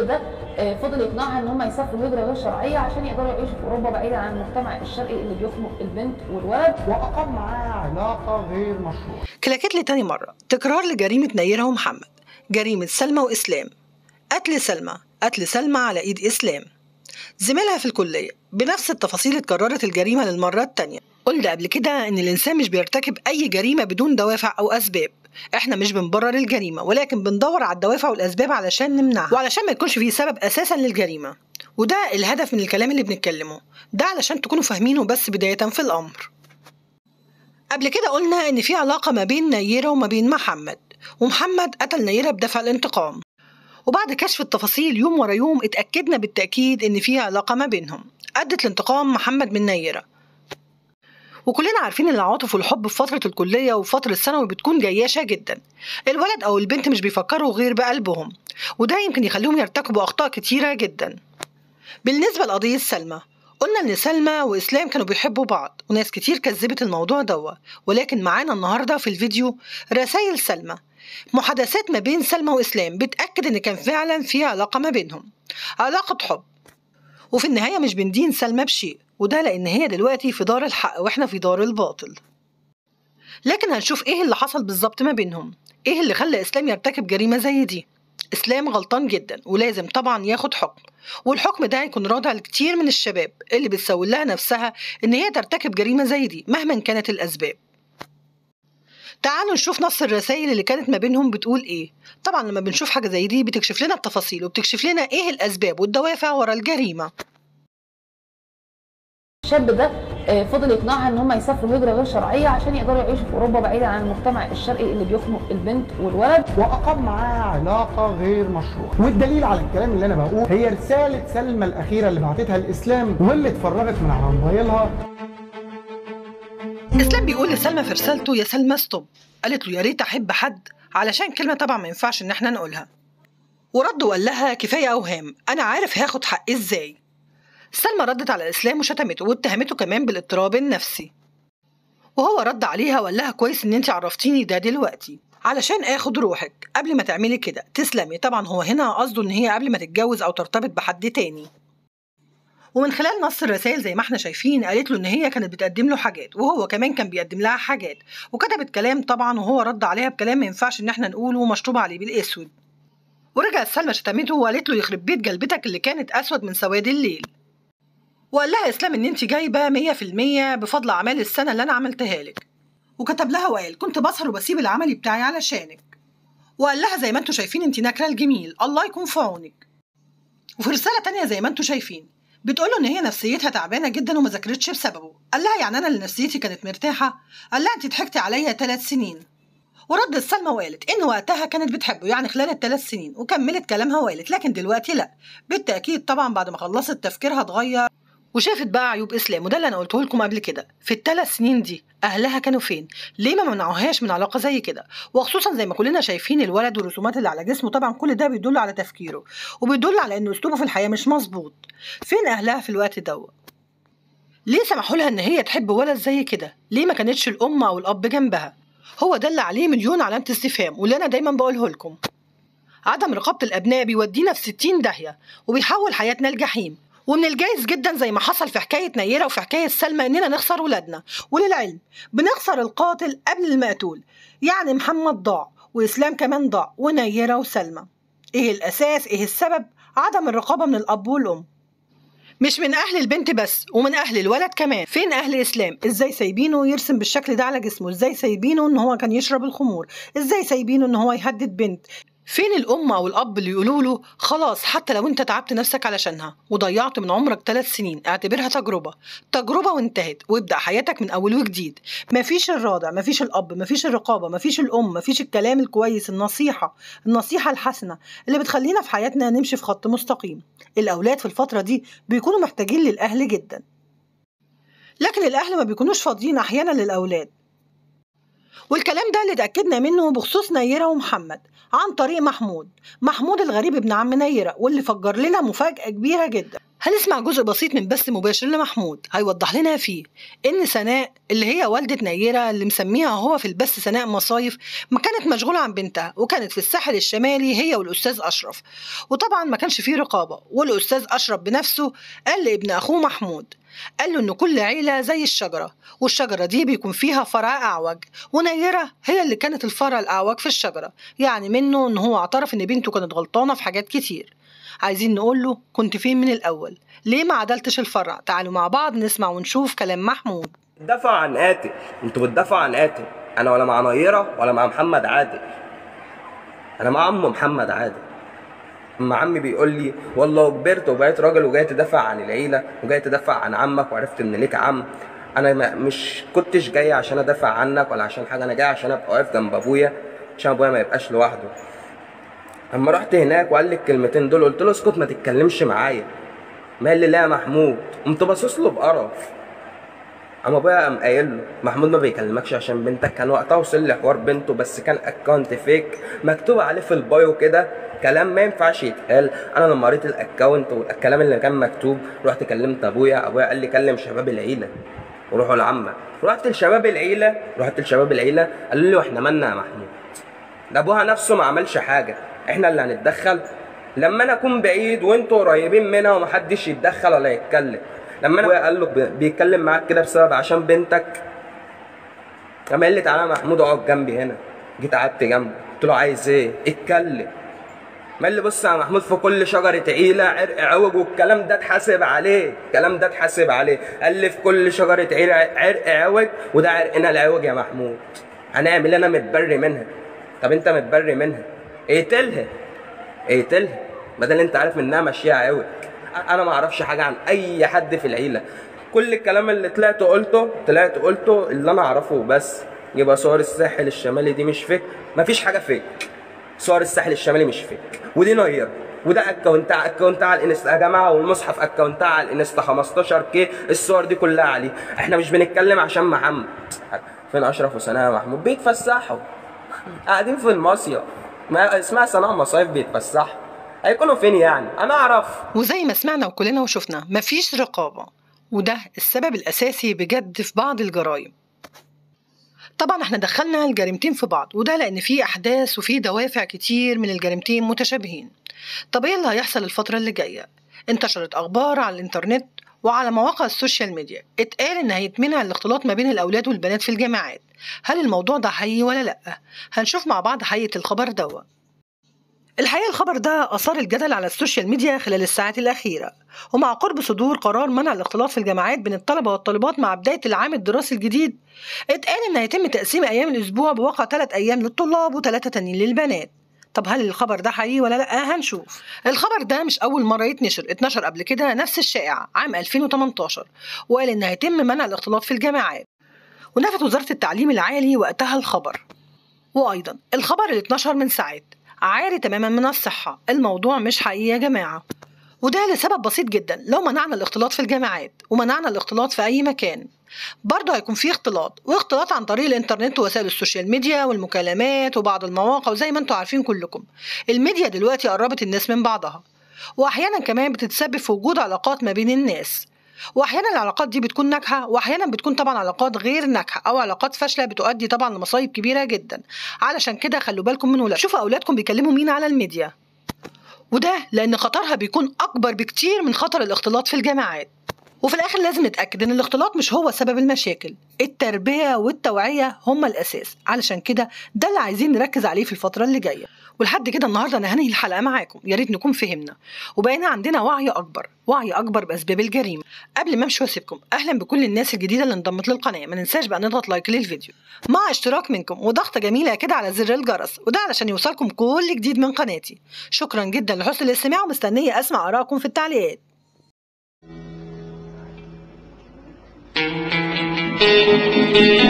الشاب ده آه، فضل يقنعها ان هم يسافروا هجره غير شرعيه عشان يقدروا يعيشوا في اوروبا بعيدا عن المجتمع الشرقي اللي بيخنق البنت والولد وأقام معاها علاقة غير مشروعة كلاكيت لتاني مرة تكرار لجريمة نيرة ومحمد جريمة سلمى وإسلام قتل سلمى قتل سلمى على إيد إسلام زميلها في الكلية بنفس التفاصيل اتكررت الجريمة للمرة التانية قلنا قبل كده إن الإنسان مش بيرتكب أي جريمة بدون دوافع أو أسباب احنا مش بنبرر الجريمة ولكن بندور على الدوافع والأسباب علشان نمنعها وعلشان ما يكونش فيه سبب أساسا للجريمة وده الهدف من الكلام اللي بنتكلمه ده علشان تكونوا فاهمينه بس بداية في الأمر قبل كده قلنا إن في علاقة ما بين نيرة وما بين محمد ومحمد قتل نيرة بدافع الانتقام وبعد كشف التفاصيل يوم ورا يوم اتأكدنا بالتأكيد إن في علاقة ما بينهم أدت لانتقام محمد من نيرة وكلنا عارفين ان العواطف والحب في فترة الكلية وفترة الثانوي بتكون جياشة جدا الولد أو البنت مش بيفكروا غير بقلبهم وده يمكن يخليهم يرتكبوا أخطاء كتيرة جدا بالنسبة لقضية سلمى قلنا إن سلمى وإسلام كانوا بيحبوا بعض وناس كتير كذبت الموضوع دوا ولكن معانا النهاردة في الفيديو رسائل سلمى محادثات ما بين سلمى وإسلام بتأكد إن كان فعلا في علاقة ما بينهم علاقة حب وفي النهاية مش بندين سلمى بشيء وده لأن هي دلوقتي في دار الحق وإحنا في دار الباطل لكن هنشوف إيه اللي حصل بالظبط ما بينهم إيه اللي خلى إسلام يرتكب جريمة زي دي إسلام غلطان جدا ولازم طبعا ياخد حكم والحكم ده هيكون رادع لكتير من الشباب اللي بتسول لها نفسها إن هي ترتكب جريمة زي دي مهما كانت الأسباب تعالوا نشوف نص الرسائل اللي كانت ما بينهم بتقول ايه طبعا لما بنشوف حاجه زي دي بتكشف لنا التفاصيل وبتكشف لنا ايه الاسباب والدوافع ورا الجريمه الشاب ده آه، فضل يقنعها ان هم يسافروا هجره غير شرعيه عشان يقدروا يعيشوا في اوروبا بعيدا عن المجتمع الشرقي اللي بيخنق البنت والولد وأقام معاها علاقة غير مشروعة والدليل على الكلام اللي أنا بقوله هي رسالة سلمى الأخيرة اللي بعتتها الإسلام واللي اتفرجت من على موبايلها اسلام بيقول لسلمى في رسالته يا سلمى ستوب قالت له يا ريت احب حد علشان كلمه طبعا ما ينفعش ان احنا نقولها ورد وقال لها كفايه اوهام انا عارف هاخد حقي ازاي سلمى ردت على اسلام وشتمته واتهمته كمان بالاضطراب النفسي وهو رد عليها وقال لها كويس ان انت عرفتيني ده دلوقتي علشان اخد روحك قبل ما تعملي كده تسلمي طبعا هو هنا قصده ان هي قبل ما تتجوز او ترتبط بحد تاني ومن خلال نص الرسائل زي ما احنا شايفين قالت له ان هي كانت بتقدم له حاجات وهو كمان كان بيقدم لها حاجات وكتبت كلام طبعا وهو رد عليها بكلام ما ينفعش ان احنا نقوله ومشطوب عليه بالاسود ورجعت سلمى شتمته وقالت له يخرب بيت جلبتك اللي كانت اسود من سواد الليل وقال لها اسلام ان انت جايبه 100% بفضل اعمال السنه اللي انا عملتها لك وكتب لها وقال كنت بسهر وبسيب العملي بتاعي علشانك وقال لها زي ما انتم شايفين انت ناكره الجميل الله يكون في عونك وفي رساله تانية زي ما انتم شايفين بتقول له ان هي نفسيتها تعبانه جدا وما ذاكرتش بسببه قال لها يعني انا اللي نفسيتي كانت مرتاحه قال لها انت ضحكتي عليا ثلاث سنين وردت سلمى وقالت ان وقتها كانت بتحبه يعني خلال الثلاث سنين وكملت كلامها وقالت لكن دلوقتي لا بالتاكيد طبعا بعد ما خلصت تفكيرها اتغير وشافت بقى عيوب اسلام وده اللي انا قلته لكم قبل كده في الثلاث سنين دي اهلها كانوا فين ليه ما منعوهاش من علاقه زي كده وخصوصا زي ما كلنا شايفين الولد والرسومات اللي على جسمه طبعا كل ده بيدل على تفكيره وبيدل على انه اسلوبه في الحياه مش مظبوط فين اهلها في الوقت دوت ليه سمحوا لها ان هي تحب ولد زي كده ليه ما كانتش الام او الاب جنبها هو ده اللي عليه مليون علامه استفهام واللي انا دايما بقوله لكم عدم رقابه الابناء بيودينا في 60 داهيه وبيحول حياتنا لجحيم ومن الجايز جدا زي ما حصل في حكايه نيره وفي حكايه سلمى اننا نخسر ولادنا وللعلم بنخسر القاتل قبل المقتول يعني محمد ضاع واسلام كمان ضاع ونيره وسلمى ايه الاساس ايه السبب عدم الرقابه من الاب والام مش من اهل البنت بس ومن اهل الولد كمان فين اهل اسلام ازاي سايبينه يرسم بالشكل ده على جسمه ازاي سايبينه ان هو كان يشرب الخمور ازاي سايبينه ان هو يهدد بنت فين الأم أو الأب اللي يقولوا له خلاص حتى لو أنت تعبت نفسك علشانها وضيعت من عمرك ثلاث سنين اعتبرها تجربة تجربة وانتهت وابدأ حياتك من أول وجديد مفيش الرادع مفيش الأب مفيش الرقابة مفيش الأم مفيش الكلام الكويس النصيحة النصيحة الحسنة اللي بتخلينا في حياتنا نمشي في خط مستقيم الأولاد في الفترة دي بيكونوا محتاجين للأهل جدا لكن الأهل ما بيكونوش فاضيين أحيانا للأولاد والكلام ده اللي اتأكدنا منه بخصوص نيرة ومحمد عن طريق محمود محمود الغريب ابن عم نيرة واللي فجر لنا مفاجأة كبيرة جدا هنسمع جزء بسيط من بث مباشر لمحمود هيوضح لنا فيه ان سناء اللي هي والدة نيرة اللي مسميها هو في البث سناء مصايف ما كانت مشغولة عن بنتها وكانت في الساحل الشمالي هي والأستاذ أشرف وطبعا ما كانش فيه رقابة والأستاذ أشرف بنفسه قال لابن أخوه محمود قال له إن كل عيلة زي الشجرة والشجرة دي بيكون فيها فرع أعوج ونيرة هي اللي كانت الفرع الأعوج في الشجرة يعني منه إن هو اعترف إن بنته كانت غلطانة في حاجات كتير عايزين نقول له كنت فين من الأول ليه ما عدلتش الفرع تعالوا مع بعض نسمع ونشوف كلام محمود دافع عن قاتل انتوا بتدافعوا عن قاتل انا ولا مع نيره ولا مع محمد عادل انا مع عم محمد عادل اما عمي بيقول لي والله كبرت وبقيت راجل وجاي تدافع عن العيله وجاي تدافع عن عمك وعرفت ان ليك عم انا ما مش كنتش جاي عشان ادافع عنك ولا عشان حاجه انا جاي عشان ابقى واقف جنب ابويا عشان ابويا ما يبقاش لوحده اما رحت هناك وقال لي الكلمتين دول قلت له اسكت ما تتكلمش معايا مال لي لا يا محمود قمت باصص له بقرف اما ابويا قام قايل له محمود ما بيكلمكش عشان بنتك كان وقتها وصل لي حوار بنته بس كان اكونت فيك مكتوب عليه في البايو كده كلام ما ينفعش يتقال انا لما قريت الاكونت والكلام اللي كان مكتوب رحت كلمت ابويا ابويا قال لي كلم شباب العيله وروحوا لعمك رحت لشباب العيله رحت لشباب العيله قالوا لي واحنا مالنا يا محمود ده ابوها نفسه ما عملش حاجه احنا اللي هنتدخل لما انا اكون بعيد وانتوا قريبين منها ومحدش يتدخل ولا يتكلم لما انا قال له بيتكلم معاك كده بسبب عشان بنتك قام قال لي تعالى يا محمود اقعد جنبي هنا جيت قعدت جنبه قلت له عايز ايه اتكلم قال لي بص يا محمود في كل شجره عيله عرق عوج والكلام ده اتحاسب عليه الكلام ده اتحاسب عليه قال لي في كل شجره عيله عرق عوج وده عرقنا العوج يا محمود هنعمل انا متبري منها طب انت متبري منها اقتلها اقتلها بدل انت عارف انها ماشيه عوج انا ما اعرفش حاجه عن اي حد في العيله كل الكلام اللي طلعت قلته طلعت قلته اللي انا اعرفه بس يبقى صور الساحل الشمالي دي مش فيك مفيش حاجه فيك صور الساحل الشمالي مش فيك ودي نيره وده اكونت اكونت على الانستا يا جماعه والمصحف اكونت على الانستا 15 كي الصور دي كلها عليه احنا مش بنتكلم عشان محمد فين اشرف وسناء محمود بيتفسحوا قاعدين في المصيف ما اسمها سناء مصايف بيتفسحوا هيكونوا فين يعني انا اعرف وزي ما سمعنا وكلنا وشفنا مفيش رقابة وده السبب الأساسي بجد في بعض الجرائم طبعا احنا دخلنا الجريمتين في بعض وده لأن في أحداث وفي دوافع كتير من الجريمتين متشابهين طب ايه اللي هيحصل الفترة اللي جاية؟ انتشرت أخبار على الإنترنت وعلى مواقع السوشيال ميديا اتقال ان هيتمنع الاختلاط ما بين الاولاد والبنات في الجامعات هل الموضوع ده حقيقي ولا لا هنشوف مع بعض حقيقه الخبر دوا الحقيقه الخبر ده اثار الجدل على السوشيال ميديا خلال الساعات الاخيره ومع قرب صدور قرار منع الاختلاط في الجامعات بين الطلبه والطالبات مع بدايه العام الدراسي الجديد اتقال ان هيتم تقسيم ايام الاسبوع بواقع ثلاث ايام للطلاب وثلاثه تانيين للبنات طب هل الخبر ده حقيقي ولا لا هنشوف الخبر ده مش اول مره يتنشر اتنشر قبل كده نفس الشائع عام 2018 وقال ان هيتم منع الاختلاط في الجامعات ونفت وزاره التعليم العالي وقتها الخبر وايضا الخبر اللي اتنشر من ساعات عاري تماما من الصحه الموضوع مش حقيقي يا جماعه وده لسبب بسيط جدا لو منعنا الاختلاط في الجامعات ومنعنا الاختلاط في اي مكان برضه هيكون في اختلاط واختلاط عن طريق الانترنت ووسائل السوشيال ميديا والمكالمات وبعض المواقع وزي ما انتم عارفين كلكم الميديا دلوقتي قربت الناس من بعضها واحيانا كمان بتتسبب في وجود علاقات ما بين الناس واحيانا العلاقات دي بتكون ناجحه واحيانا بتكون طبعا علاقات غير ناجحه او علاقات فاشله بتؤدي طبعا لمصايب كبيره جدا علشان كده خلوا بالكم من ولاد شوفوا اولادكم بيكلموا مين على الميديا وده لان خطرها بيكون اكبر بكتير من خطر الاختلاط في الجامعات وفي الاخر لازم نتاكد ان الاختلاط مش هو سبب المشاكل التربيه والتوعيه هما الاساس علشان كده ده اللي عايزين نركز عليه في الفتره اللي جايه ولحد كده النهارده انا هنهي الحلقه معاكم يا ريت نكون فهمنا وبقينا عندنا وعي اكبر وعي اكبر باسباب الجريمه قبل ما امشي واسيبكم اهلا بكل الناس الجديده اللي انضمت للقناه ما ننساش بقى نضغط لايك للفيديو مع اشتراك منكم وضغطه جميله كده على زر الجرس وده علشان يوصلكم كل جديد من قناتي شكرا جدا لحسن الاستماع ومستنيه اسمع ارائكم في التعليقات Thank you.